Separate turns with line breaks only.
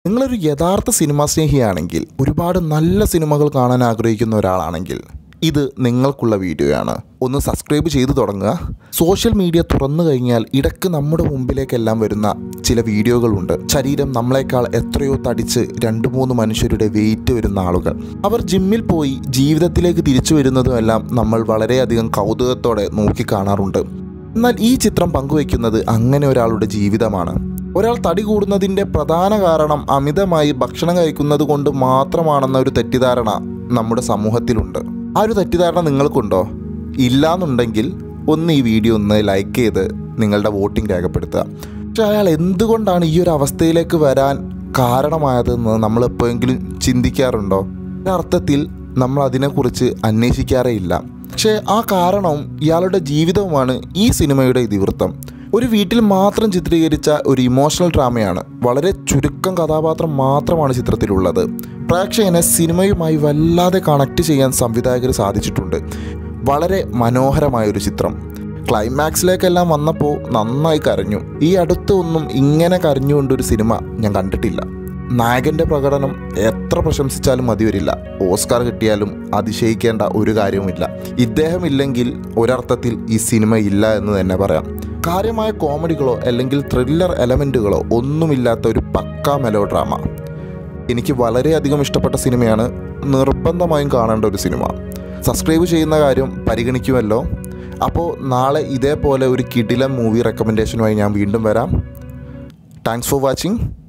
നിങ്ങളൊരു യഥാർത്ഥ സിനിമാ സ്നേഹിയാണെങ്കിൽ ഒരുപാട് നല്ല സിനിമകൾ കാണാൻ ആഗ്രഹിക്കുന്ന ഒരാളാണെങ്കിൽ ഇത് നിങ്ങൾക്കുള്ള വീഡിയോയാണ് ഒന്ന് സബ്സ്ക്രൈബ് ചെയ്തു തുടങ്ങുക സോഷ്യൽ മീഡിയ തുറന്നു കഴിഞ്ഞാൽ ഇടയ്ക്ക് നമ്മുടെ മുമ്പിലേക്കെല്ലാം വരുന്ന ചില വീഡിയോകളുണ്ട് ശരീരം നമ്മളെക്കാൾ എത്രയോ തടിച്ച് രണ്ട് മൂന്ന് മനുഷ്യരുടെ വെയിറ്റ് വരുന്ന ആളുകൾ അവർ ജിമ്മിൽ പോയി ജീവിതത്തിലേക്ക് തിരിച്ചു വരുന്നതുമെല്ലാം നമ്മൾ വളരെയധികം കൗതുകത്തോടെ നോക്കിക്കാണാറുണ്ട് എന്നാൽ ഈ ചിത്രം പങ്കുവയ്ക്കുന്നത് അങ്ങനെ ഒരാളുടെ ജീവിതമാണ് ഒരാൾ തടി കൂടുന്നതിൻ്റെ പ്രധാന കാരണം അമിതമായി ഭക്ഷണം കഴിക്കുന്നത് കൊണ്ട് മാത്രമാണെന്ന ഒരു തെറ്റിദ്ധാരണ നമ്മുടെ സമൂഹത്തിലുണ്ട് ആ ഒരു തെറ്റിദ്ധാരണ നിങ്ങൾക്കുണ്ടോ ഇല്ലാന്നുണ്ടെങ്കിൽ ഒന്ന് ഈ വീഡിയോ ഒന്ന് ലൈക്ക് ചെയ്ത് നിങ്ങളുടെ വോട്ടിംഗ് രേഖപ്പെടുത്തുക പക്ഷെ അയാൾ എന്തുകൊണ്ടാണ് ഈ ഒരു അവസ്ഥയിലേക്ക് വരാൻ കാരണമായതെന്ന് നമ്മൾ എപ്പോഴെങ്കിലും ചിന്തിക്കാറുണ്ടോ അർത്ഥത്തിൽ നമ്മൾ അതിനെക്കുറിച്ച് അന്വേഷിക്കാറേ ഇല്ല പക്ഷേ ആ കാരണവും ഇയാളുടെ ജീവിതവുമാണ് ഈ സിനിമയുടെ ഇതിവൃത്തം ഒരു വീട്ടിൽ മാത്രം ചിത്രീകരിച്ച ഒരു ഇമോഷണൽ ഡ്രാമയാണ് വളരെ ചുരുക്കം കഥാപാത്രം മാത്രമാണ് ചിത്രത്തിലുള്ളത് പ്രേക്ഷകനെ സിനിമയുമായി വല്ലാതെ കണക്ട് ചെയ്യാൻ സംവിധായകർ സാധിച്ചിട്ടുണ്ട് വളരെ മനോഹരമായ ഒരു ചിത്രം ക്ലൈമാക്സിലേക്കെല്ലാം വന്നപ്പോൾ നന്നായി കരഞ്ഞു ഈ അടുത്ത് ഒന്നും ഇങ്ങനെ കരഞ്ഞുകൊണ്ടൊരു സിനിമ ഞാൻ കണ്ടിട്ടില്ല നായകൻ്റെ പ്രകടനം എത്ര പ്രശംസിച്ചാലും മതി വരില്ല ഓസ്കാർ കിട്ടിയാലും അതിശയിക്കേണ്ട ഒരു കാര്യവുമില്ല ഇദ്ദേഹം ഇല്ലെങ്കിൽ ഒരർത്ഥത്തിൽ ഈ സിനിമ ഇല്ല എന്ന് തന്നെ പറയാം കാര്യമായ കോമഡികളോ അല്ലെങ്കിൽ ത്രില്ലർ എലമെൻറ്റുകളോ ഒന്നുമില്ലാത്ത ഒരു പക്കാ മെലോ ഡ്രാമ എനിക്ക് വളരെയധികം ഇഷ്ടപ്പെട്ട സിനിമയാണ് നിർബന്ധമായും കാണേണ്ട ഒരു സിനിമ സബ്സ്ക്രൈബ് ചെയ്യുന്ന കാര്യം പരിഗണിക്കുമല്ലോ അപ്പോൾ നാളെ ഇതേപോലെ ഒരു കിടിലം മൂവി റെക്കമെൻഡേഷനുമായി ഞാൻ വീണ്ടും വരാം താങ്ക്സ് ഫോർ വാച്ചിങ്